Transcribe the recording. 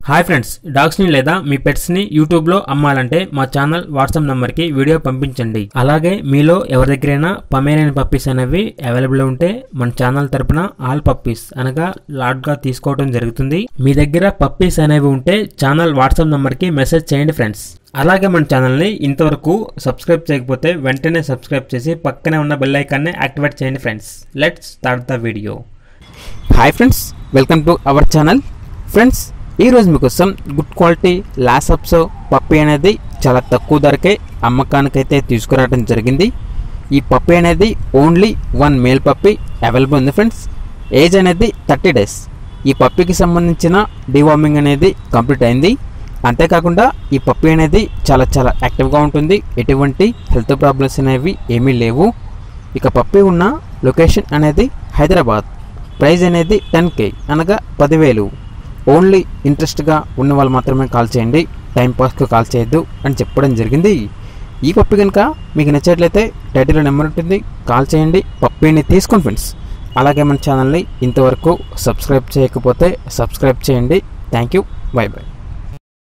hi friends డాగ్స్ని లేదా మీ పెట్స్ని యూట్యూబ్లో అమ్మాలంటే మా ఛానల్ వాట్సాప్ నెంబర్కి వీడియో పంపించండి అలాగే మీలో ఎవరి దగ్గరైనా పమేరియన్ పప్పీస్ అనేవి అవైలబుల్ ఉంటే మన ఛానల్ తరపున ఆల్ పప్పీస్ అనగా లాట్గా తీసుకోవడం జరుగుతుంది మీ దగ్గర పప్పీస్ అనేవి ఉంటే ఛానల్ వాట్సాప్ నెంబర్కి మెసేజ్ చేయండి ఫ్రెండ్స్ అలాగే మన ఛానల్ని ఇంతవరకు సబ్స్క్రైబ్ చేయకపోతే వెంటనే సబ్స్క్రైబ్ చేసి పక్కనే ఉన్న బెల్ ఐకాన్ని యాక్టివేట్ చేయండి friends let's start the video hi friends welcome to our channel friends ఈరోజు మీకోసం గుడ్ క్వాలిటీ లాసప్స్ పప్పి అనేది చాలా తక్కువ ధరకే అమ్మకానికైతే తీసుకురావడం జరిగింది ఈ పప్పి అనేది only one male puppy available ఉంది ఫ్రెండ్స్ ఏజ్ అనేది థర్టీ డేస్ ఈ పప్పికి సంబంధించిన డివార్మింగ్ అనేది కంప్లీట్ అయింది అంతేకాకుండా ఈ పప్పి అనేది చాలా చాలా యాక్టివ్గా ఉంటుంది ఎటువంటి హెల్త్ ప్రాబ్లమ్స్ అనేవి ఏమీ లేవు ఇక పప్పి ఉన్న లొకేషన్ అనేది హైదరాబాద్ ప్రైజ్ అనేది టెన్ కే అనగా పదివేలు ఓన్లీ ఇంట్రెస్ట్గా ఉన్న వాళ్ళు మాత్రమే కాల్ చేయండి టైం పాస్కి కాల్ చేయొద్దు అని చెప్పడం జరిగింది ఈ పప్పి కనుక మీకు నచ్చట్లయితే టైటిల్లో నెంబర్ ఉంటుంది కాల్ చేయండి పప్పిని తీసుకోండి ఫ్రెండ్స్ అలాగే మన ఛానల్ని ఇంతవరకు సబ్స్క్రైబ్ చేయకపోతే సబ్స్క్రైబ్ చేయండి థ్యాంక్ యూ బై బై